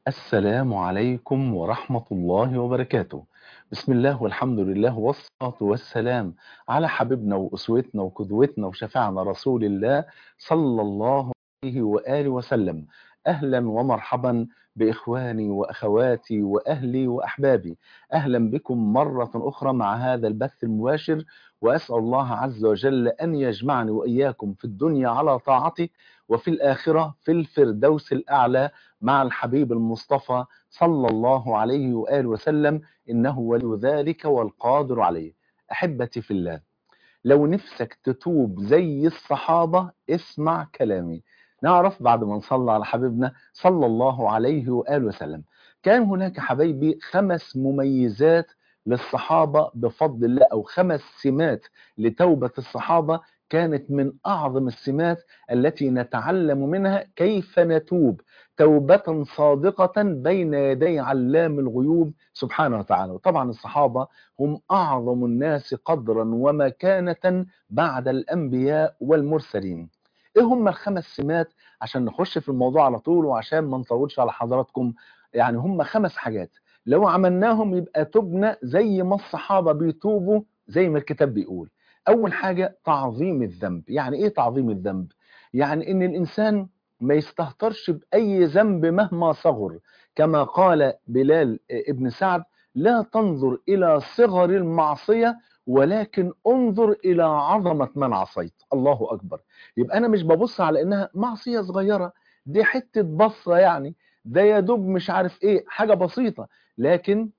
السلام عليكم ورحمة الله وبركاته بسم الله والحمد لله والصلاة والسلام على حبيبنا وأسوتنا وقدوتنا وشفاعنا رسول الله صلى الله عليه وآله وسلم أهلا ومرحبا بإخواني وأخواتي وأهلي وأحبابي أهلا بكم مرة أخرى مع هذا البث المباشر وأسأل الله عز وجل أن يجمعني وإياكم في الدنيا على طاعته وفي الآخرة في الفردوس الأعلى مع الحبيب المصطفى صلى الله عليه وآله وسلم إنه ولي ذلك والقادر عليه أحبتي في الله لو نفسك تتوب زي الصحابة اسمع كلامي نعرف بعد ما نصلى على حبيبنا صلى الله عليه وآله وسلم كان هناك حبايبي خمس مميزات للصحابة بفضل الله أو خمس سمات لتوبة الصحابة كانت من أعظم السمات التي نتعلم منها كيف نتوب توبة صادقة بين يدي علام الغيوب سبحانه وتعالى وطبعا الصحابة هم أعظم الناس قدرا ومكانة بعد الأنبياء والمرسلين إيه هم الخمس سمات عشان نخش في الموضوع على طول وعشان ما نطولش على حضراتكم يعني هم خمس حاجات لو عملناهم يبقى تبنى زي ما الصحابة بيتوبوا زي ما الكتاب بيقول أول حاجة تعظيم الذنب يعني إيه تعظيم الذنب؟ يعني إن الإنسان ما يستهترش بأي ذنب مهما صغر كما قال بلال ابن سعد لا تنظر إلى صغر المعصية ولكن انظر إلى عظمة من عصيت الله أكبر يبقى أنا مش ببص على إنها معصية صغيرة دي حتة بصة يعني ده يا دوب مش عارف إيه حاجة بسيطة لكن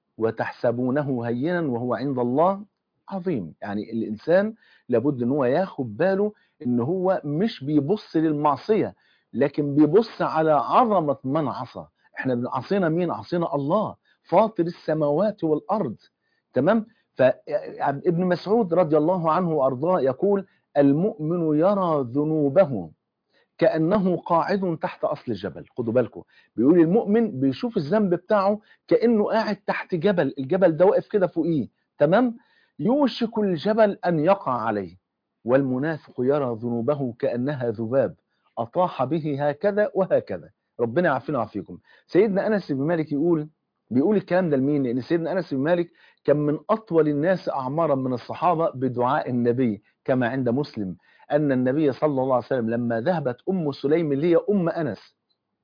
وتحسبونه هينا وهو عند الله عظيم يعني الإنسان لابد ان هو ياخد باله ان هو مش بيبص للمعصية لكن بيبص على عظمة من عصى احنا عصينا مين عصينا الله فاطر السماوات والأرض تمام فابن مسعود رضي الله عنه وأرضاه يقول المؤمن يرى ذنوبه كأنه قاعد تحت أصل الجبل خدوا بالكم بيقول المؤمن بيشوف الذنب بتاعه كأنه قاعد تحت جبل الجبل ده واقف كده فوقيه تمام يوشك الجبل أن يقع عليه والمنافق يرى ذنوبه كأنها ذباب أطاح به هكذا وهكذا ربنا يعافينا ويعافيكم سيدنا أنس بن مالك يقول بيقول الكلام ده لمين لأن سيدنا أنس بن مالك كان من أطول الناس أعمارا من الصحابة بدعاء النبي كما عند مسلم أن النبي صلى الله عليه وسلم لما ذهبت أم سليم اللي هي أم أنس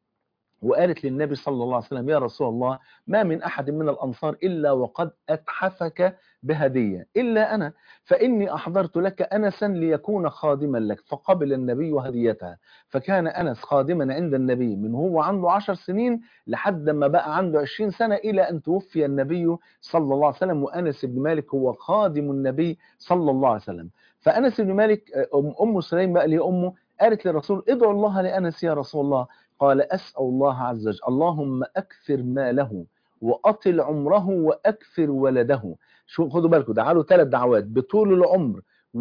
وقالت للنبي صلى الله عليه وسلم يا رسول الله ما من أحد من الأنصار إلا وقد أتحفك بهدية إلا أنا فإني أحضرت لك أنسا ليكون خادما لك فقبل النبي هديتها فكان أنس خادما عند النبي من هو عنده عشر سنين لحد ما بقى عنده عشرين سنة إلى أن توفي النبي صلى الله عليه وسلم وأنس بن مالك هو خادم النبي صلى الله عليه وسلم فأنس بن مالك أم سليم بقى لي أمه قالت للرسول ادعو الله لأنس يا رسول الله قال أسأل الله عز وجل اللهم أكثر ماله وأطل عمره وأكثر ولده شو خدوا بالكم دعا له ثلاث دعوات بطول العمر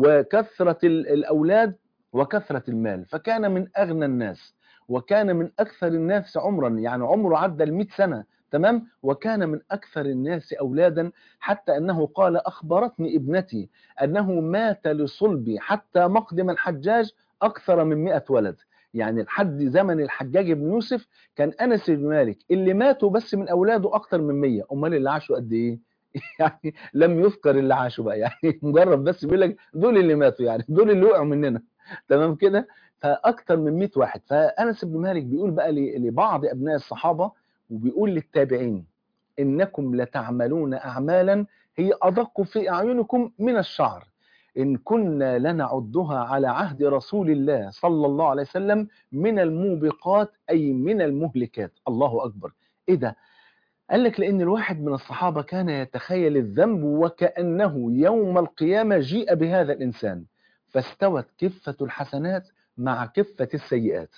وكثرة الأولاد وكثرة المال فكان من أغنى الناس وكان من أكثر الناس عمرا يعني عمره عدى المئة سنة تمام وكان من أكثر الناس أولادا حتى أنه قال أخبرتني ابنتي أنه مات لصلبي حتى مقدم الحجاج أكثر من مئة ولد يعني لحد زمن الحجاج بن يوسف كان أنس بن مالك اللي ماتوا بس من أولاده أكتر من 100 أمال اللي عاشوا قد إيه؟ يعني لم يذكر اللي عاشوا بقى يعني مجرد بس بيقول لك دول اللي ماتوا يعني دول اللي وقعوا مننا تمام كده فأكتر من 100 واحد فأنس بن مالك بيقول بقى لبعض أبناء الصحابة وبيقول للتابعين إنكم لتعملون أعمالا هي أدق في أعينكم من الشعر إن كنا لنعدها على عهد رسول الله صلى الله عليه وسلم من الموبقات أي من المهلكات الله أكبر إيه ده؟ قال لك لأن الواحد من الصحابة كان يتخيل الذنب وكأنه يوم القيامة جيء بهذا الإنسان فاستوت كفة الحسنات مع كفة السيئات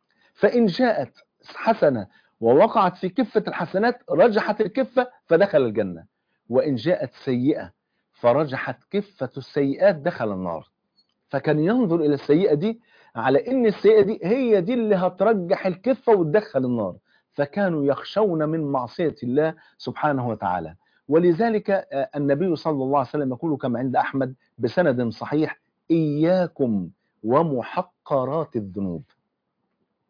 فإن جاءت حسنة ووقعت في كفة الحسنات رجحت الكفة فدخل الجنة وإن جاءت سيئة فرجحت كفة السيئات دخل النار فكان ينظر إلى السيئة دي على إن السيئة دي هي دي اللي هترجح الكفة وتدخل النار فكانوا يخشون من معصية الله سبحانه وتعالى ولذلك النبي صلى الله عليه وسلم يقول كما عند أحمد بسند صحيح إياكم ومحقرات الذنوب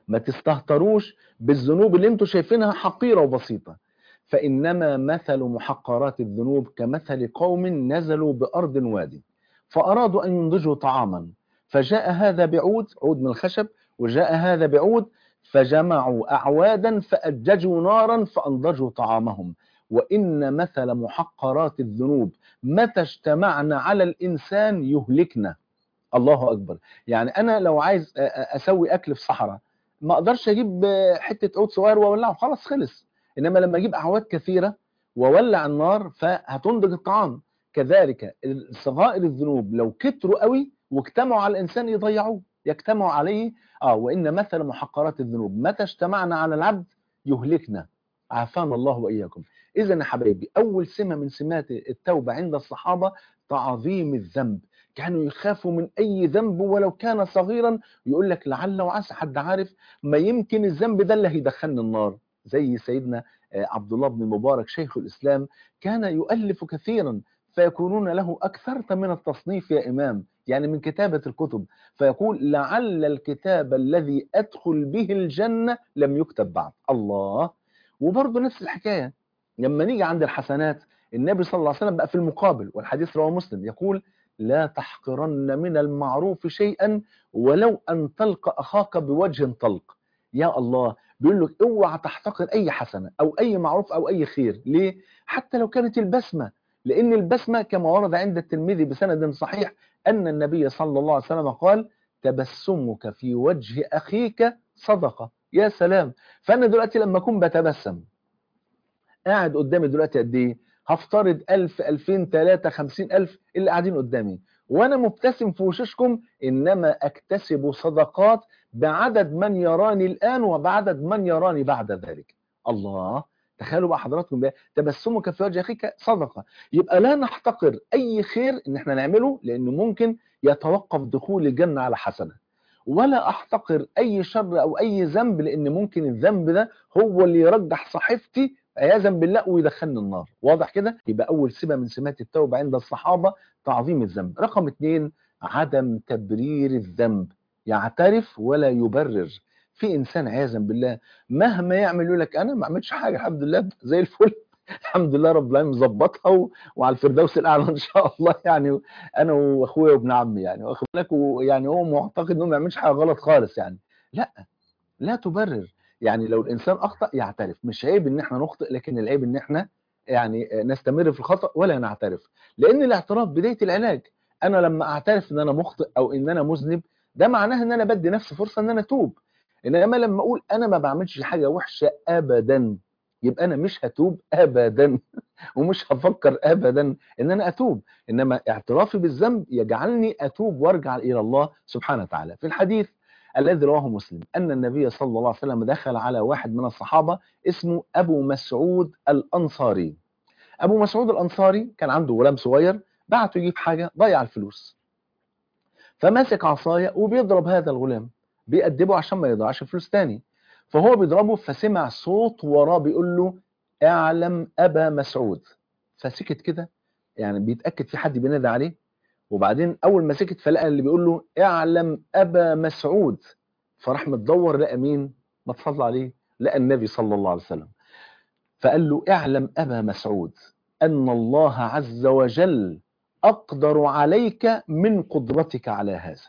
ما تستهتروش بالذنوب اللي انتوا شايفينها حقيرة وبسيطة فإنما مثل محقرات الذنوب كمثل قوم نزلوا بأرض وادي فأرادوا أن ينضجوا طعاما فجاء هذا بعود عود من الخشب وجاء هذا بعود فجمعوا أعوادا فأججوا نارا فأنضجوا طعامهم وإن مثل محقرات الذنوب متى اجتمعنا على الإنسان يهلكنا الله أكبر يعني أنا لو عايز أسوي أكل في صحراء ما أقدرش أجيب حتة عود صغير وأولعه خلاص خلص إنما لما أجيب أعواد كثيرة وولع النار فهتنضج الطعام كذلك صغائر الذنوب لو كتروا قوي واجتمعوا على الإنسان يضيعوه يجتمعوا عليه آه وإن مثل محقرات الذنوب متى اجتمعنا على العبد يهلكنا عافانا الله وإياكم إذا يا حبايبي أول سمة من سمات التوبة عند الصحابة تعظيم الذنب كانوا يخافوا من أي ذنب ولو كان صغيرا يقول لك لعل وعسى حد عارف ما يمكن الذنب ده اللي هيدخلني النار زي سيدنا عبد الله بن المبارك شيخ الإسلام كان يؤلف كثيرا فيكونون له أكثرت من التصنيف يا إمام يعني من كتابة الكتب فيقول لعل الكتاب الذي أدخل به الجنة لم يكتب بعد الله وبرضه نفس الحكاية لما نيجي عند الحسنات النبي صلى الله عليه وسلم بقى في المقابل والحديث رواه مسلم يقول لا تحقرن من المعروف شيئا ولو أن تلقى أخاك بوجه طلق يا الله بيقول لك اوعى تحتقر أي حسنة أو أي معروف أو أي خير ليه؟ حتى لو كانت البسمة لأن البسمة كما ورد عند الترمذي بسند صحيح أن النبي صلى الله عليه وسلم قال تبسمك في وجه أخيك صدقة يا سلام فأنا دلوقتي لما أكون بتبسم قاعد قدامي دلوقتي قد إيه هفترض 1000 2000 3 50000 اللي قاعدين قدامي وأنا مبتسم في وشوشكم إنما أكتسب صدقات بعدد من يراني الآن وبعدد من يراني بعد ذلك الله تخيلوا بقى حضراتكم بقى تبسمك في وجه اخيك صدقه يبقى لا نحتقر اي خير ان احنا نعمله لانه ممكن يتوقف دخول الجنه على حسنه ولا احتقر اي شر او اي ذنب لان ممكن الذنب ده هو اللي يرجح صحيفتي عياذا بالله ويدخلني النار واضح كده يبقى اول سمه من سمات التوبه عند الصحابه تعظيم الذنب رقم اثنين عدم تبرير الذنب يعترف ولا يبرر في انسان عياذا بالله مهما يعمل يقول لك انا ما عملتش حاجه الحمد لله زي الفل الحمد لله رب العالمين مظبطها و... وعلى الفردوس الاعلى ان شاء الله يعني انا واخويا وابن عمي يعني واخد بالك يعني هو معتقد انه ما يعملش حاجه غلط خالص يعني لا لا تبرر يعني لو الانسان اخطا يعترف مش عيب ان احنا نخطئ لكن العيب ان احنا يعني نستمر في الخطا ولا نعترف لان الاعتراف بدايه العلاج انا لما اعترف ان انا مخطئ او ان انا مذنب ده معناه ان انا بدي نفسي فرصه ان انا اتوب انما لما اقول انا ما بعملش حاجه وحشه ابدا يبقى انا مش هتوب ابدا ومش هفكر ابدا ان انا اتوب انما اعترافي بالذنب يجعلني اتوب وارجع الى الله سبحانه وتعالى في الحديث الذي رواه مسلم ان النبي صلى الله عليه وسلم دخل على واحد من الصحابه اسمه ابو مسعود الانصاري ابو مسعود الانصاري كان عنده غلام صغير بعته يجيب حاجه ضيع الفلوس فماسك عصايه وبيضرب هذا الغلام بيأدبه عشان ما يضيعش فلوس تاني فهو بيضربه فسمع صوت وراه بيقول له اعلم ابا مسعود فسكت كده يعني بيتاكد في حد بينادي عليه وبعدين اول ما سكت فلقى اللي بيقول له اعلم ابا مسعود فراح متدور لقى مين ما تصلى عليه لقى النبي صلى الله عليه وسلم فقال له اعلم ابا مسعود ان الله عز وجل اقدر عليك من قدرتك على هذا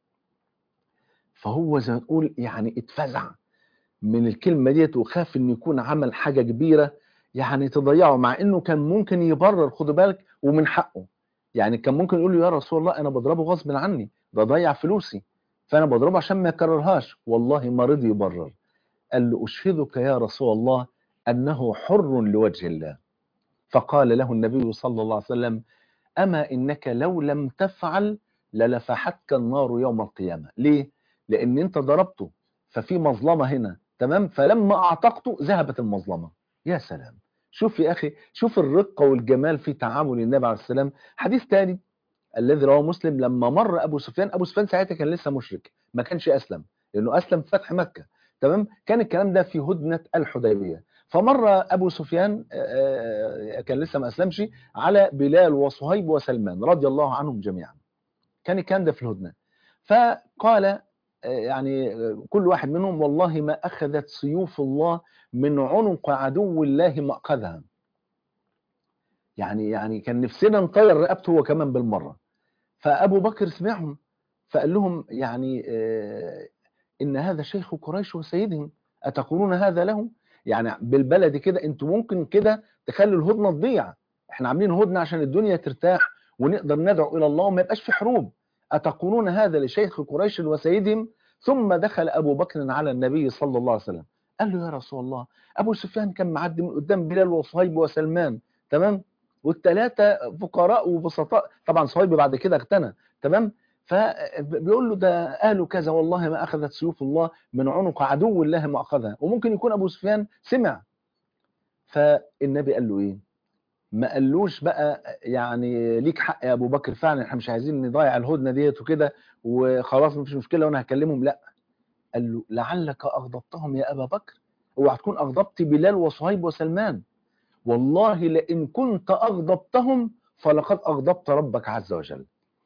فهو زي ما تقول يعني اتفزع من الكلمة ديت وخاف ان يكون عمل حاجة كبيرة يعني تضيعه مع انه كان ممكن يبرر خد بالك ومن حقه يعني كان ممكن يقول له يا رسول الله انا بضربه غصب عني ده ضيع فلوسي فانا بضربه عشان ما يكررهاش والله ما رضي يبرر قال له اشهدك يا رسول الله انه حر لوجه الله فقال له النبي صلى الله عليه وسلم اما انك لو لم تفعل للفحتك النار يوم القيامة ليه؟ لان انت ضربته ففي مظلمة هنا تمام فلما اعتقته ذهبت المظلمة يا سلام شوف يا اخي شوف الرقة والجمال في تعامل النبي عليه السلام حديث تاني الذي رواه مسلم لما مر ابو سفيان ابو سفيان ساعتها كان لسه مشرك ما كانش اسلم لانه اسلم في فتح مكة تمام كان الكلام ده في هدنة الحديبية فمر ابو سفيان كان لسه ما اسلمش على بلال وصهيب وسلمان رضي الله عنهم جميعا كان الكلام ده في الهدنة فقال يعني كل واحد منهم والله ما أخذت سيوف الله من عنق عدو الله ما أخذها يعني يعني كان نفسنا نطير رقبته هو كمان بالمرة فأبو بكر سمعهم فقال لهم يعني إن هذا شيخ قريش وسيدهم أتقولون هذا له يعني بالبلد كده انتوا ممكن كده تخلوا الهدنة تضيع احنا عاملين هدنة عشان الدنيا ترتاح ونقدر ندعو إلى الله وما يبقاش في حروب أتقولون هذا لشيخ قريش وسيدهم ثم دخل أبو بكر على النبي صلى الله عليه وسلم قال له يا رسول الله أبو سفيان كان معدي من قدام بلال وصهيب وسلمان تمام والثلاثة فقراء وبسطاء طبعا صهيب بعد كده اغتنى تمام فبيقول له ده قالوا كذا والله ما أخذت سيوف الله من عنق عدو الله ما أخذها وممكن يكون أبو سفيان سمع فالنبي قال له إيه ما قالوش بقى يعني ليك حق يا ابو بكر فعلا احنا مش عايزين نضيع الهدنه ديت وكده وخلاص مفيش مشكله وانا هكلمهم لا قال له لعلك اغضبتهم يا ابا بكر اوعى تكون اغضبت بلال وصهيب وسلمان والله لئن كنت اغضبتهم فلقد اغضبت ربك عز وجل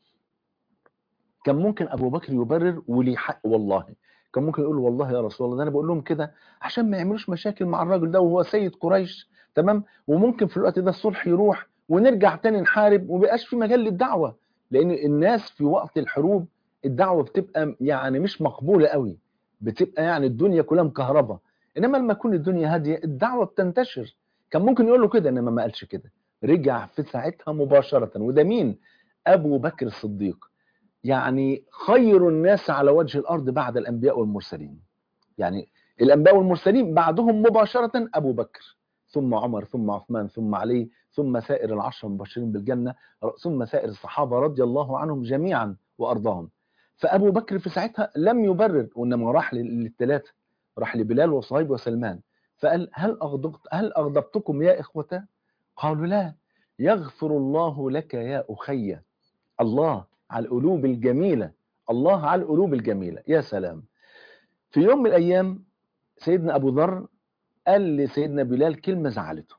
كان ممكن ابو بكر يبرر ولي حق والله كان ممكن يقول والله يا رسول الله ده انا بقول لهم كده عشان ما يعملوش مشاكل مع الراجل ده وهو سيد قريش تمام وممكن في الوقت ده الصلح يروح ونرجع تاني نحارب ومبقاش في مجال للدعوه لان الناس في وقت الحروب الدعوه بتبقى يعني مش مقبوله قوي بتبقى يعني الدنيا كلها مكهربه انما لما تكون الدنيا هاديه الدعوه بتنتشر كان ممكن يقول له كده انما ما قالش كده رجع في ساعتها مباشره وده مين ابو بكر الصديق يعني خير الناس على وجه الارض بعد الانبياء والمرسلين يعني الانبياء والمرسلين بعدهم مباشره ابو بكر ثم عمر ثم عثمان ثم علي ثم سائر العشرة المبشرين بالجنة ثم سائر الصحابة رضي الله عنهم جميعا وأرضاهم فأبو بكر في ساعتها لم يبرر وإنما راح للثلاثة راح لبلال وصهيب وسلمان فقال هل أغضبت هل أغضبتكم يا إخوة قالوا لا يغفر الله لك يا أخي الله على القلوب الجميلة الله على القلوب الجميلة يا سلام في يوم من الأيام سيدنا أبو ذر قال لسيدنا بلال كلمة زعلته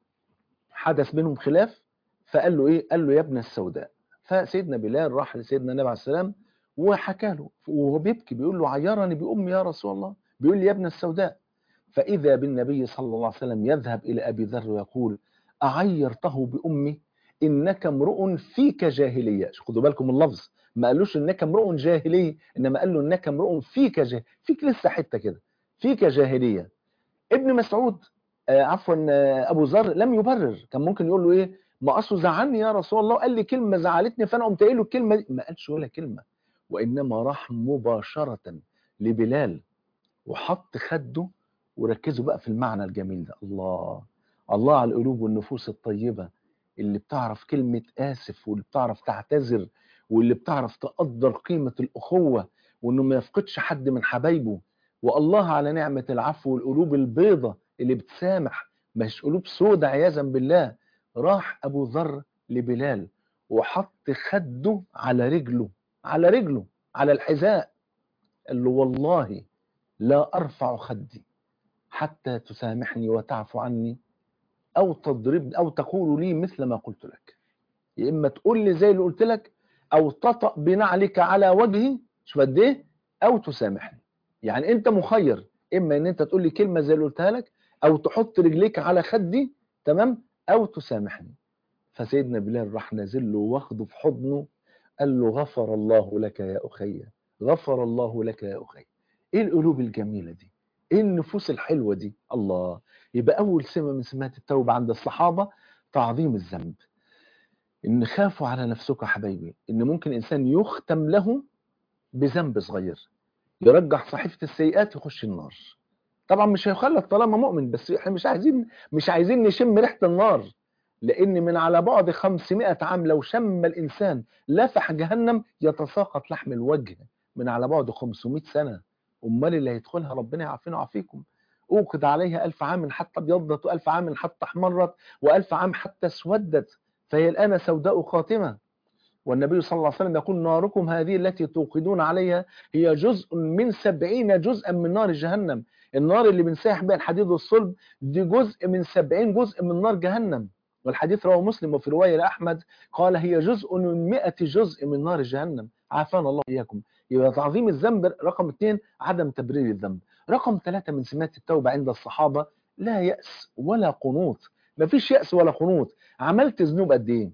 حدث بينهم خلاف فقال له ايه قال له يا ابن السوداء فسيدنا بلال راح لسيدنا النبي عليه السلام وحكى له وهو بيبكي بيقول له عيرني بأمي يا رسول الله بيقول لي يا ابن السوداء فإذا بالنبي صلى الله عليه وسلم يذهب إلى أبي ذر ويقول أعيرته بأمي إنك امرؤ فيك جاهلية خدوا بالكم من اللفظ ما قالوش إنك امرؤ جاهلي إنما قال له إنك امرؤ فيك جاهلية فيك لسه حتة كده فيك جاهلية ابن مسعود آه عفوا آه ابو ذر لم يبرر كان ممكن يقول له ايه ما اصله زعلني يا رسول الله قال لي كلمه زعلتني فانا قمت قايل له الكلمه دي ما قالش ولا كلمه وانما راح مباشره لبلال وحط خده وركزوا بقى في المعنى الجميل ده الله الله على القلوب والنفوس الطيبه اللي بتعرف كلمه اسف واللي بتعرف تعتذر واللي بتعرف تقدر قيمه الاخوه وانه ما يفقدش حد من حبايبه والله على نعمة العفو والقلوب البيضة اللي بتسامح مش قلوب سودة عياذا بالله راح أبو ذر لبلال وحط خده على رجله على رجله على الحذاء قال له والله لا أرفع خدي حتى تسامحني وتعفو عني أو تضرب أو تقول لي مثل ما قلت لك يا إما تقول لي زي اللي قلت لك أو تطأ بنعلك على وجهي شوف قد إيه أو تسامحني يعني انت مخير اما ان انت تقول لي كلمه زي اللي قلتها لك او تحط رجليك على خدي تمام او تسامحني فسيدنا بلال راح نازل له واخده في حضنه قال له غفر الله لك يا اخي غفر الله لك يا اخي ايه القلوب الجميله دي ايه النفوس الحلوه دي الله يبقى اول سمه من سمات التوبه عند الصحابه تعظيم الذنب ان خافوا على نفسكم يا حبايبي ان ممكن انسان يختم له بذنب صغير يرجح صحيفة السيئات يخش النار طبعا مش هيخلد طالما مؤمن بس احنا مش عايزين مش عايزين نشم ريحة النار لان من على بعد 500 عام لو شم الانسان لفح جهنم يتساقط لحم الوجه من على بعد 500 سنة امال اللي هيدخلها ربنا يعافينا ويعافيكم اوقد عليها ألف عام حتى ابيضت وألف عام حتى احمرت وألف عام حتى اسودت فهي الآن سوداء خاتمة والنبي صلى الله عليه وسلم يقول ناركم هذه التي توقدون عليها هي جزء من سبعين جزءا من نار جهنم النار اللي بنساح بها الحديد والصلب دي جزء من سبعين جزء من نار جهنم والحديث رواه مسلم وفي رواية لأحمد قال هي جزء من مئة جزء من نار جهنم عافانا الله إياكم يبقى تعظيم الذنب رقم اثنين عدم تبرير الذنب رقم ثلاثة من سمات التوبة عند الصحابة لا يأس ولا قنوط مفيش يأس ولا قنوط عملت ذنوب قد ايه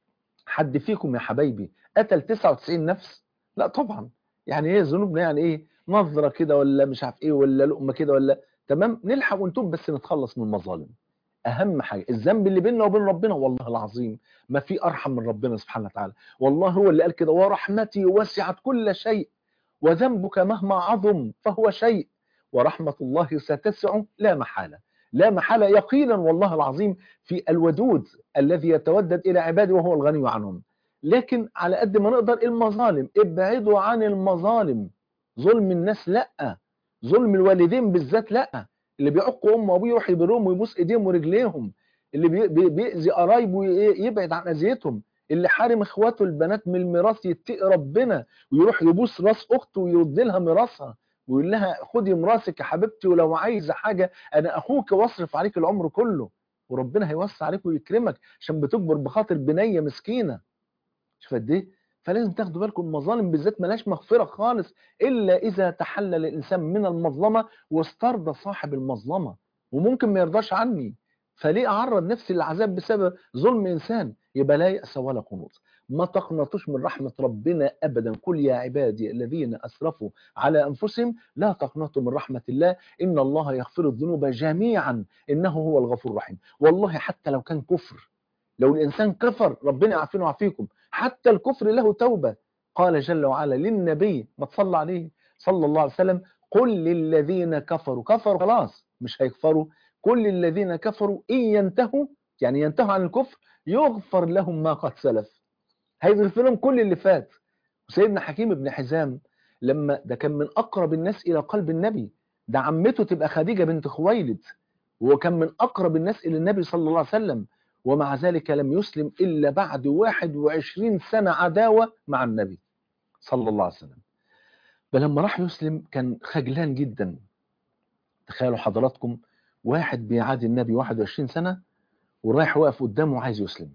حد فيكم يا حبايبي قتل 99 نفس لا طبعا يعني ايه ذنوبنا يعني ايه نظرة كده ولا مش عارف ايه ولا لقمة كده ولا تمام نلحق ونتوب بس نتخلص من المظالم اهم حاجه الذنب اللي بيننا وبين ربنا والله العظيم ما في ارحم من ربنا سبحانه وتعالى والله هو اللي قال كده ورحمتي وسعت كل شيء وذنبك مهما عظم فهو شيء ورحمه الله ستسع لا محاله لا محاله يقينا والله العظيم في الودود الذي يتودد الى عباده وهو الغني عنهم لكن على قد ما نقدر المظالم ابعدوا عن المظالم ظلم الناس لا ظلم الوالدين بالذات لا اللي بيعقوا امه وابوه يروح يبرهم ويبوس ايديهم ورجليهم اللي بي بي بيأذي قرايبه يبعد عن اذيتهم اللي حارم اخواته البنات من الميراث يتقي ربنا ويروح يبوس راس اخته ويرد لها ميراثها ويقول لها خدي ميراثك يا حبيبتي ولو عايزه حاجه انا اخوك واصرف عليك العمر كله وربنا هيوسع عليك ويكرمك عشان بتكبر بخاطر بنيه مسكينه شوف قد ايه فلازم تاخدوا بالكم المظالم بالذات ملاش مغفرة خالص إلا إذا تحلل الإنسان من المظلمة واسترضى صاحب المظلمة وممكن ما يرضاش عني فليه أعرض نفسي للعذاب بسبب ظلم إنسان يبقى لا يأس ولا قنوط ما تقنطوش من رحمة ربنا أبدا قل يا عبادي الذين أسرفوا على أنفسهم لا تقنطوا من رحمة الله إن الله يغفر الذنوب جميعا إنه هو الغفور الرحيم والله حتى لو كان كفر لو الإنسان كفر ربنا يعافينا ويعافيكم حتى الكفر له توبة قال جل وعلا للنبي ما تصلى عليه صلى الله عليه وسلم قل للذين كفروا كفروا خلاص مش هيكفروا كل الذين كفروا إن ينتهوا يعني ينتهوا عن الكفر يغفر لهم ما قد سلف هيغفر لهم كل اللي فات وسيدنا حكيم بن حزام لما ده كان من أقرب الناس إلى قلب النبي ده عمته تبقى خديجة بنت خويلد وكان من أقرب الناس إلى النبي صلى الله عليه وسلم ومع ذلك لم يسلم إلا بعد 21 سنة عداوة مع النبي صلى الله عليه وسلم فلما راح يسلم كان خجلان جدا تخيلوا حضراتكم واحد بيعادي النبي 21 سنة ورايح واقف قدامه وعايز يسلم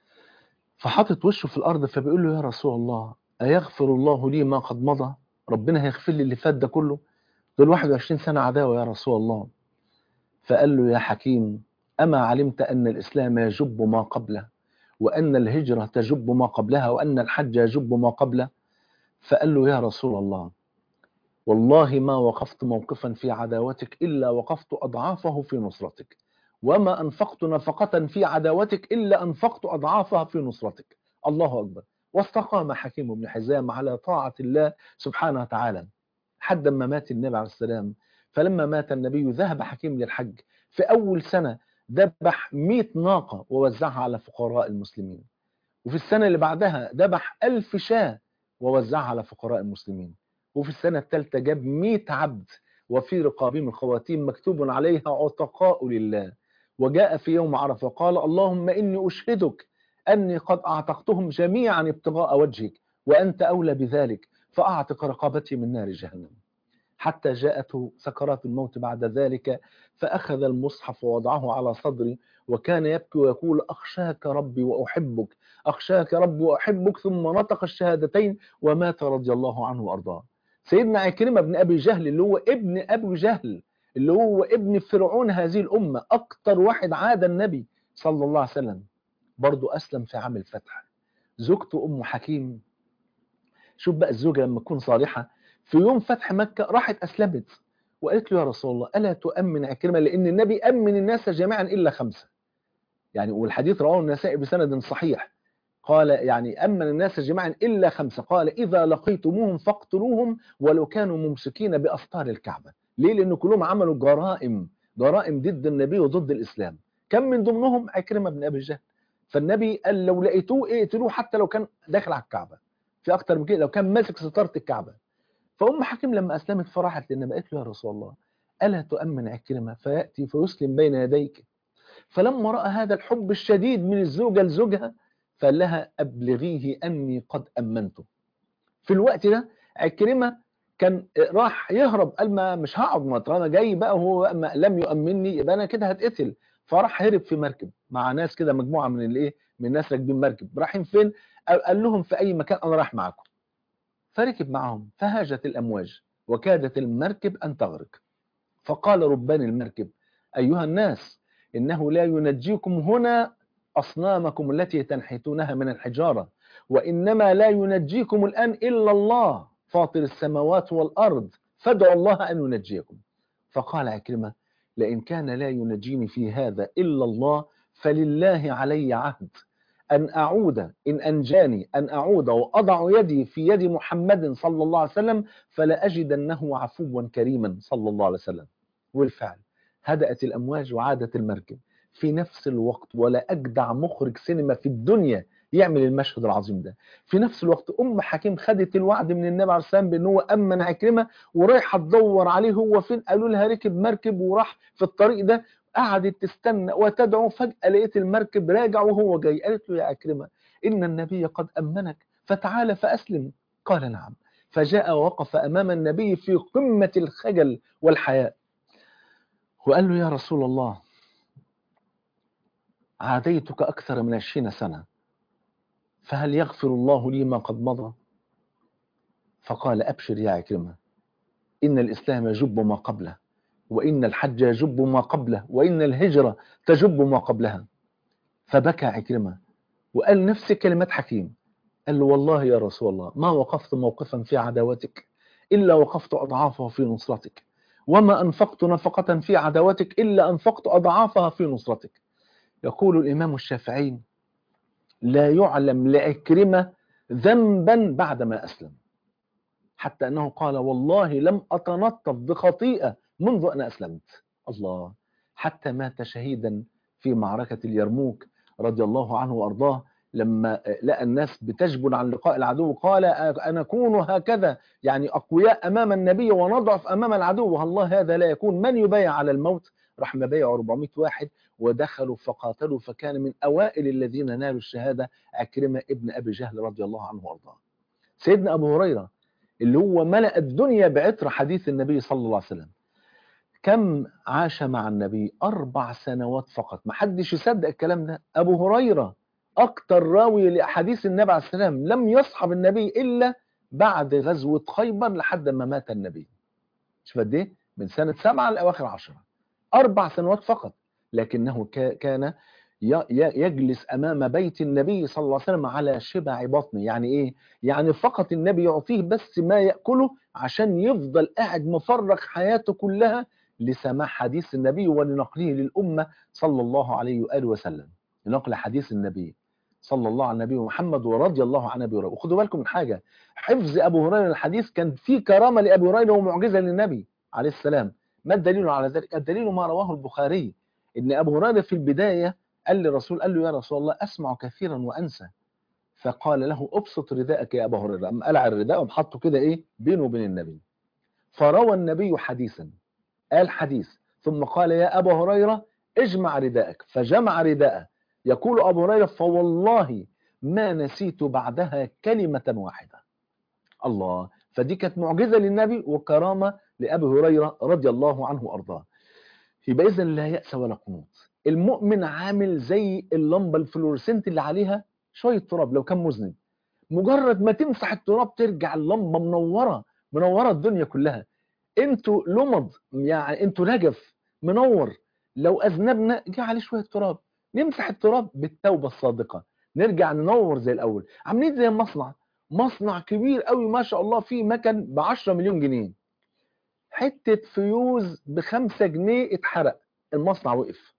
فحاطط وشه في الأرض فبيقول له يا رسول الله أيغفر الله لي ما قد مضى ربنا هيغفر لي اللي فات ده كله دول 21 سنة عداوة يا رسول الله فقال له يا حكيم أما علمت أن الإسلام يجب ما قبله وأن الهجرة تجب ما قبلها وأن الحج يجب ما قبله فقال له يا رسول الله والله ما وقفت موقفا في عداوتك إلا وقفت أضعافه في نصرتك وما أنفقت نفقة في عداوتك إلا أنفقت أضعافها في نصرتك الله أكبر واستقام حكيم بن حزام على طاعة الله سبحانه وتعالى حتى ما مات النبي عليه السلام فلما مات النبي ذهب حكيم للحج في أول سنة ذبح 100 ناقة ووزعها على فقراء المسلمين وفي السنة اللي بعدها ذبح 1000 شاة ووزعها على فقراء المسلمين وفي السنة الثالثة جاب 100 عبد وفي رقابهم الخواتيم مكتوب عليها عتقاء لله وجاء في يوم عرفة قال اللهم إني أشهدك أني قد أعتقتهم جميعا ابتغاء وجهك وأنت أولى بذلك فأعتق رقابتي من نار جهنم حتى جاءته سكرات الموت بعد ذلك فأخذ المصحف ووضعه على صدري وكان يبكي ويقول أخشاك ربي وأحبك أخشاك ربي وأحبك ثم نطق الشهادتين ومات رضي الله عنه وأرضاه سيدنا عكرمة بن أبي جهل اللي هو ابن أبي جهل اللي هو ابن فرعون هذه الأمة أكتر واحد عاد النبي صلى الله عليه وسلم برضو أسلم في عام الفتح زوجته أم حكيم شوف بقى الزوجة لما تكون صالحة في يوم فتح مكة راحت أسلمت وقالت له يا رسول الله ألا تؤمن عكرمة لأن النبي أمن الناس جميعا إلا خمسة يعني والحديث رواه النسائي بسند صحيح قال يعني أمن الناس جميعا إلا خمسة قال إذا لقيتموهم فاقتلوهم ولو كانوا ممسكين بأسطار الكعبة ليه لأن كلهم عملوا جرائم جرائم ضد النبي وضد الإسلام كم من ضمنهم عكرمة بن أبي جهل فالنبي قال لو لقيتوه اقتلوه حتى لو كان داخل على الكعبة في أكتر من كده لو كان ماسك ستارة الكعبة فأم حكيم لما أسلمت فرحت للنبي قالت له يا رسول الله ألا تؤمن عكرمة فيأتي فيسلم بين يديك فلما رأى هذا الحب الشديد من الزوجة لزوجها فقال لها أبلغيه أني قد أمنته في الوقت ده عكرمة كان راح يهرب قال ما مش هقعد مطر انا جاي بقى وهو ما لم يؤمنني يبقى انا كده هتقتل فراح هرب في مركب مع ناس كده مجموعه من الايه من الناس راكبين مركب رايحين فين قال لهم في اي مكان انا رايح معاكم فركب معهم فهاجت الأمواج وكادت المركب أن تغرق فقال ربان المركب أيها الناس إنه لا ينجيكم هنا أصنامكم التي تنحتونها من الحجارة وإنما لا ينجيكم الآن إلا الله فاطر السماوات والأرض فادعوا الله أن ينجيكم فقال عكرمة لئن كان لا ينجيني في هذا إلا الله فلله علي عهد أن أعود إن أنجاني أن أعود وأضع يدي في يد محمد صلى الله عليه وسلم فلا أجدنه عفوا كريما صلى الله عليه وسلم والفعل هدأت الأمواج وعادت المركب في نفس الوقت ولا أجدع مخرج سينما في الدنيا يعمل المشهد العظيم ده في نفس الوقت أم حكيم خدت الوعد من النبي عليه السلام بأن هو أمن عكرمة ورايحة تدور عليه هو فين قالوا لها ركب مركب وراح في الطريق ده قعدت تستنى وتدعو فجأة لقيت المركب راجع وهو جاي قالت له يا عكرمة إن النبي قد أمنك فتعال فأسلم قال نعم فجاء ووقف أمام النبي في قمة الخجل والحياء وقال له يا رسول الله عاديتك أكثر من عشرين سنة فهل يغفر الله لي ما قد مضى فقال أبشر يا عكرمة إن الإسلام يجب ما قبله وإن الحج يجب ما قبله وإن الهجرة تجب ما قبلها فبكى عكرمة وقال نفس كلمات حكيم قال له والله يا رسول الله ما وقفت موقفا في عداوتك إلا وقفت أضعافه في نصرتك وما أنفقت نفقة في عداوتك إلا أنفقت أضعافها في نصرتك يقول الإمام الشافعي لا يعلم لعكرمة ذنبا بعدما أسلم حتى أنه قال والله لم أتنطف بخطيئة منذ أن أسلمت الله حتى مات شهيدا في معركة اليرموك رضي الله عنه وأرضاه لما لقى الناس بتجبن عن لقاء العدو قال أنكون هكذا يعني أقوياء أمام النبي ونضعف أمام العدو والله هذا لا يكون من يبايع على الموت راح مبايع 400 واحد ودخلوا فقاتلوا فكان من أوائل الذين نالوا الشهادة عكرمة ابن أبي جهل رضي الله عنه وأرضاه سيدنا أبو هريرة اللي هو ملأ الدنيا بعطر حديث النبي صلى الله عليه وسلم كم عاش مع النبي أربع سنوات فقط ما حدش يصدق الكلام ده أبو هريرة أكتر راوي لأحاديث النبي عليه السلام لم يصحب النبي إلا بعد غزوة خيبر لحد ما مات النبي شوف قد إيه من سنة سبعة لأواخر عشرة أربع سنوات فقط لكنه كان يجلس أمام بيت النبي صلى الله عليه وسلم على شبع بطنه يعني إيه؟ يعني فقط النبي يعطيه بس ما يأكله عشان يفضل قاعد مفرغ حياته كلها لسماع حديث النبي ولنقله للأمة صلى الله عليه وآله وسلم لنقل حديث النبي صلى الله على النبي محمد ورضي الله عن ابي هريره وخدوا بالكم من حاجه حفظ ابو هريره الحديث كان فيه كرامه لابي هريره ومعجزه للنبي عليه السلام ما الدليل على ذلك الدليل ما رواه البخاري ان ابو هريره في البدايه قال للرسول قال له يا رسول الله اسمع كثيرا وانسى فقال له ابسط رداءك يا ابا هريره اما قلع الرداء وحطه كده ايه بينه وبين النبي فروى النبي حديثا قال حديث ثم قال يا ابا هريره اجمع رداءك فجمع رداءه يقول أبو هريرة فوالله ما نسيت بعدها كلمة واحدة الله فدي كانت معجزة للنبي وكرامة لأبي هريرة رضي الله عنه وأرضاه يبقى إذا لا يأس ولا قنوط المؤمن عامل زي اللمبة الفلورسنت اللي عليها شوية تراب لو كان مذنب مجرد ما تمسح التراب ترجع اللمبة منورة منورة الدنيا كلها انتوا لمض يعني انتوا نجف منور لو أذنبنا جه عليه شوية تراب نمسح التراب بالتوبة الصادقة نرجع ننور زي الأول عاملين زي المصنع مصنع كبير قوي ما شاء الله فيه مكن ب 10 مليون جنيه حتة فيوز ب 5 جنيه اتحرق المصنع وقف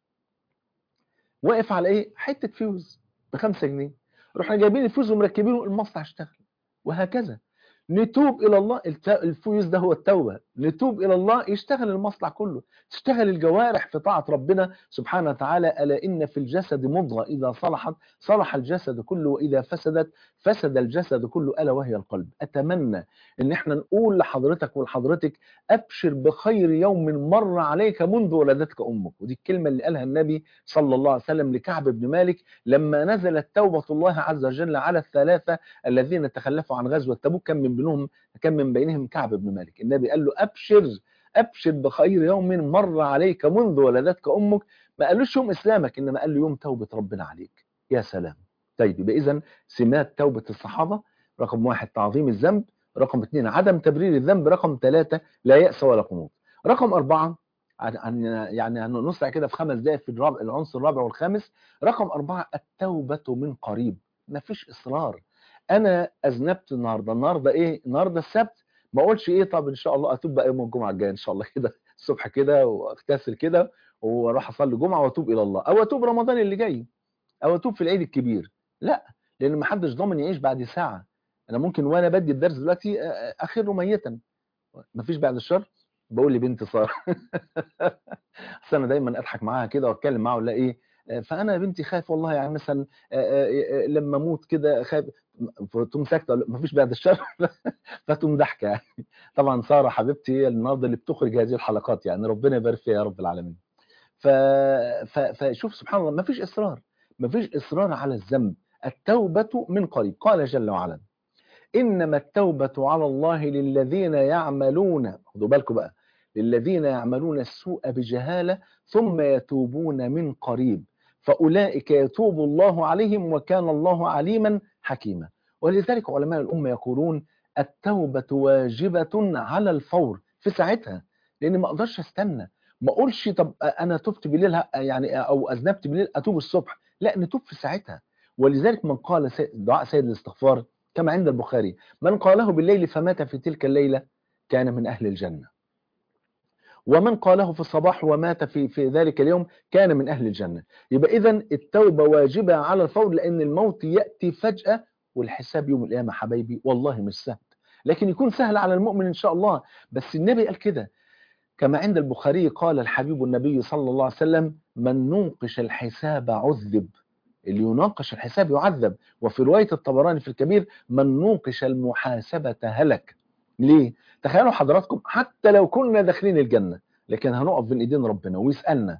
وقف على ايه حتة فيوز ب 5 جنيه رحنا جايبين الفيوز ومركبينه المصنع اشتغل وهكذا نتوب الى الله الفيوز ده هو التوبه نتوب الى الله يشتغل المصنع كله تشتغل الجوارح في طاعه ربنا سبحانه وتعالى الا ان في الجسد مضغه اذا صلحت صلح الجسد كله واذا فسدت فسد الجسد كله الا وهي القلب اتمنى ان احنا نقول لحضرتك ولحضرتك ابشر بخير يوم مر عليك منذ ولدتك امك ودي الكلمه اللي قالها النبي صلى الله عليه وسلم لكعب بن مالك لما نزلت توبه الله عز وجل على الثلاثه الذين تخلفوا عن غزوه تبوك كان من بينهم كان من بينهم كعب بن مالك النبي قال له ابشر ابشر بخير يوم مر عليك منذ ولدتك امك ما قالوش يوم اسلامك انما قال له يوم توبه ربنا عليك يا سلام طيب يبقى اذا سمات توبه الصحابه رقم واحد تعظيم الذنب رقم اثنين عدم تبرير الذنب رقم ثلاثة لا يأس ولا قنوط رقم أربعة عن يعني هنسرع كده في خمس دقائق في الرابع العنصر الرابع والخامس رقم أربعة التوبة من قريب مفيش إصرار أنا أذنبت النهاردة النهاردة إيه النهاردة السبت ما أقولش إيه طب إن شاء الله أتوب بقى يوم الجمعة الجاية إن شاء الله كده الصبح كده واغتسل كده واروح اصلي جمعه واتوب الى الله او اتوب رمضان اللي جاي او اتوب في العيد الكبير لا لان ما حدش ضامن يعيش بعد ساعه انا ممكن وانا بدي الدرس دلوقتي اخر ميتا ما فيش بعد الشر بقول لبنتي ساره اصل انا دايما اضحك معاها كده واتكلم معاها ولا ايه فانا يا بنتي خايف والله يعني مثلا لما اموت كده خايف تقوم ساكته ما فيش بعد الشر فتقوم ضحكه يعني طبعا ساره حبيبتي هي النهارده اللي بتخرج هذه الحلقات يعني ربنا يبارك فيها يا رب العالمين ف... ف... فشوف سبحان الله ما فيش اصرار ما فيش اصرار على الذنب التوبه من قريب قال جل وعلا انما التوبه على الله للذين يعملون خدوا بالكم بقى للذين يعملون السوء بجهاله ثم يتوبون من قريب فاولئك يتوب الله عليهم وكان الله عليما حكيما ولذلك علماء الامه يقولون التوبه واجبه على الفور في ساعتها لان ما اقدرش استنى ما اقولش طب انا تبت بالليل يعني او اذنبت بالليل اتوب الصبح لا نتوب في ساعتها ولذلك من قال دعاء سيد الاستغفار كما عند البخاري من قاله بالليل فمات في تلك الليله كان من اهل الجنه ومن قاله في الصباح ومات في في ذلك اليوم كان من اهل الجنه يبقى اذا التوبه واجبه على الفور لان الموت ياتي فجاه والحساب يوم القيامه حبايبي والله مش سهل لكن يكون سهل على المؤمن ان شاء الله بس النبي قال كده كما عند البخاري قال الحبيب النبي صلى الله عليه وسلم من نوقش الحساب عذب اللي يناقش الحساب يعذب وفي رواية الطبراني في الكبير من نوقش المحاسبة هلك ليه؟ تخيلوا حضراتكم حتى لو كنا داخلين الجنة لكن هنقف بين ايدين ربنا ويسألنا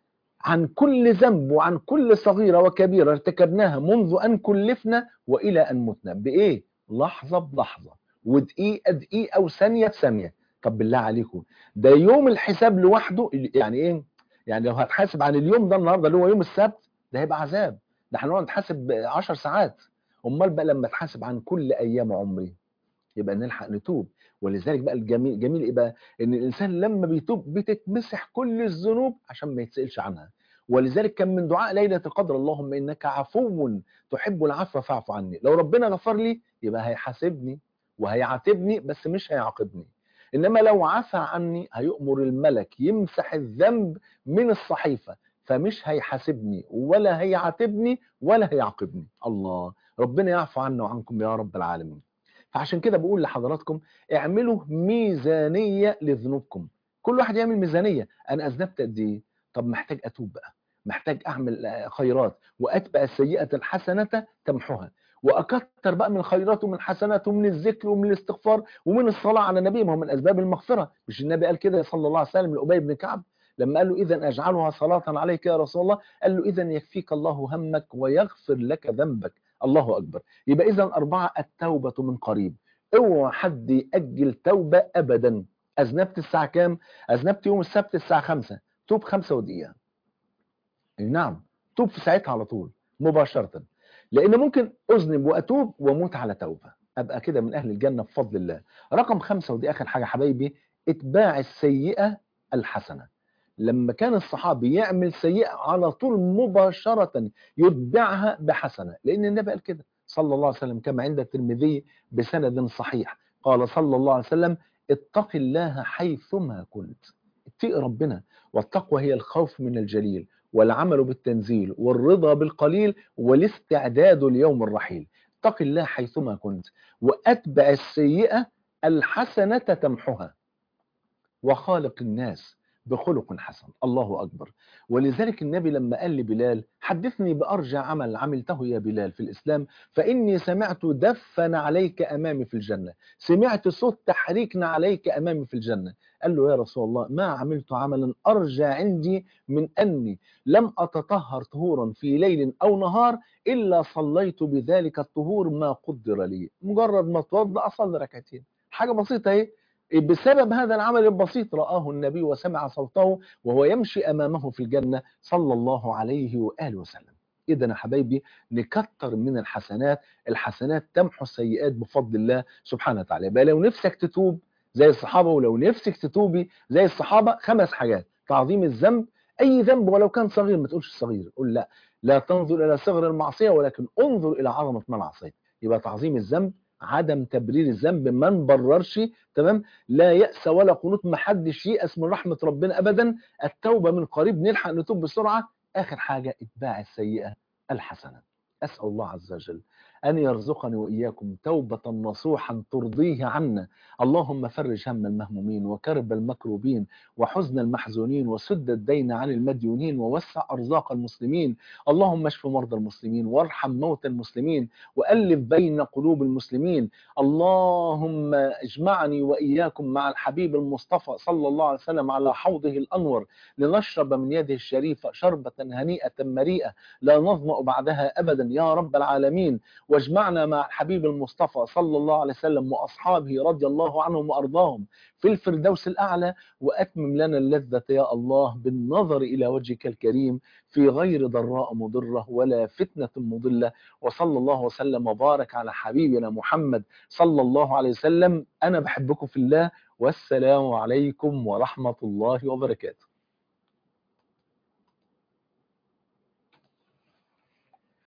عن كل ذنب وعن كل صغيرة وكبيرة ارتكبناها منذ أن كلفنا وإلى أن متنا بإيه؟ لحظة بلحظة ودقيقة دقيقة وثانية بثانية طب بالله عليكم ده يوم الحساب لوحده يعني ايه يعني لو هتحاسب عن اليوم ده النهارده اللي هو يوم السبت ده هيبقى عذاب ده احنا نتحاسب 10 ساعات امال بقى لما تحاسب عن كل ايام عمري يبقى نلحق نتوب ولذلك بقى الجميل جميل ايه بقى ان الانسان لما بيتوب بتتمسح كل الذنوب عشان ما يتسالش عنها ولذلك كان من دعاء ليله القدر اللهم انك عفو تحب العفو فاعف عني لو ربنا غفر لي يبقى هيحاسبني وهيعاتبني بس مش هيعاقبني انما لو عفى عني هيؤمر الملك يمسح الذنب من الصحيفه فمش هيحاسبني ولا هيعاتبني ولا هيعاقبني الله ربنا يعفو عنا وعنكم يا رب العالمين فعشان كده بقول لحضراتكم اعملوا ميزانيه لذنوبكم كل واحد يعمل ميزانيه انا اذنبت قد ايه طب محتاج اتوب بقى محتاج اعمل خيرات واتبع السيئه الحسنه تمحها واكثر بقى من الخيرات ومن الحسنات ومن الذكر ومن الاستغفار ومن الصلاه على النبي ما هو من اسباب المغفره مش النبي قال كده صلى الله عليه وسلم لابي بن كعب لما قال له اذا اجعلها صلاه عليك يا رسول الله قال له اذا يكفيك الله همك ويغفر لك ذنبك الله اكبر يبقى اذا اربعه التوبه من قريب اوعى حد ياجل توبه ابدا اذنبت الساعه كام اذنبت يوم السبت الساعه 5 توب 5 ودقيقه نعم توب في ساعتها على طول مباشره لان ممكن اذنب واتوب واموت على توبه ابقى كده من اهل الجنه بفضل الله رقم خمسة ودي اخر حاجه حبايبي اتباع السيئه الحسنه لما كان الصحابي يعمل سيئه على طول مباشره يتبعها بحسنه لان النبي قال كده صلى الله عليه وسلم كما عند الترمذي بسند صحيح قال صلى الله عليه وسلم اتق الله حيثما كنت اتقي ربنا والتقوى هي الخوف من الجليل والعمل بالتنزيل والرضا بالقليل والاستعداد ليوم الرحيل اتق الله حيثما كنت وأتبع السيئة الحسنة تمحها وخالق الناس بخلق حسن الله أكبر ولذلك النبي لما قال لبلال حدثني بأرجى عمل عملته يا بلال في الإسلام فإني سمعت دفن عليك أمامي في الجنة سمعت صوت تحريك عليك أمامي في الجنة قال له يا رسول الله ما عملت عملا أرجى عندي من أني لم أتطهر طهورا في ليل أو نهار إلا صليت بذلك الطهور ما قدر لي مجرد ما اتوضأ أصلي ركعتين حاجة بسيطة اهي بسبب هذا العمل البسيط رآه النبي وسمع صوته وهو يمشي أمامه في الجنة صلى الله عليه وآله وسلم إذا يا حبايبي نكتر من الحسنات الحسنات تمحو السيئات بفضل الله سبحانه وتعالى يبقى لو نفسك تتوب زي الصحابة ولو نفسك تتوبي زي الصحابة خمس حاجات تعظيم الذنب أي ذنب ولو كان صغير ما تقولش صغير قول لا لا تنظر إلى صغر المعصية ولكن انظر إلى عظمة من عصيت يبقى تعظيم الذنب عدم تبرير الذنب ما نبررش تمام لا يأس ولا قنوط ما حدش ييأس من رحمة ربنا أبدا التوبة من قريب نلحق نتوب بسرعة آخر حاجة اتباع السيئة الحسنة أسأل الله عز وجل أن يرزقني وإياكم توبة نصوحا ترضيه عنا اللهم فرج هم المهمومين وكرب المكروبين وحزن المحزونين وسد الدين عن المديونين ووسع أرزاق المسلمين اللهم اشف مرضى المسلمين وارحم موتى المسلمين وألف بين قلوب المسلمين اللهم اجمعني وإياكم مع الحبيب المصطفى صلى الله عليه وسلم على حوضه الأنور لنشرب من يده الشريفة شربة هنيئة مريئة لا نظمأ بعدها أبدا يا رب العالمين واجمعنا مع الحبيب المصطفى صلى الله عليه وسلم وأصحابه رضي الله عنهم وأرضاهم في الفردوس الأعلى وأتمم لنا اللذة يا الله بالنظر إلى وجهك الكريم في غير ضراء مضرة ولا فتنة مضلة وصلى الله وسلم وبارك على حبيبنا محمد صلى الله عليه وسلم أنا بحبكم في الله والسلام عليكم ورحمة الله وبركاته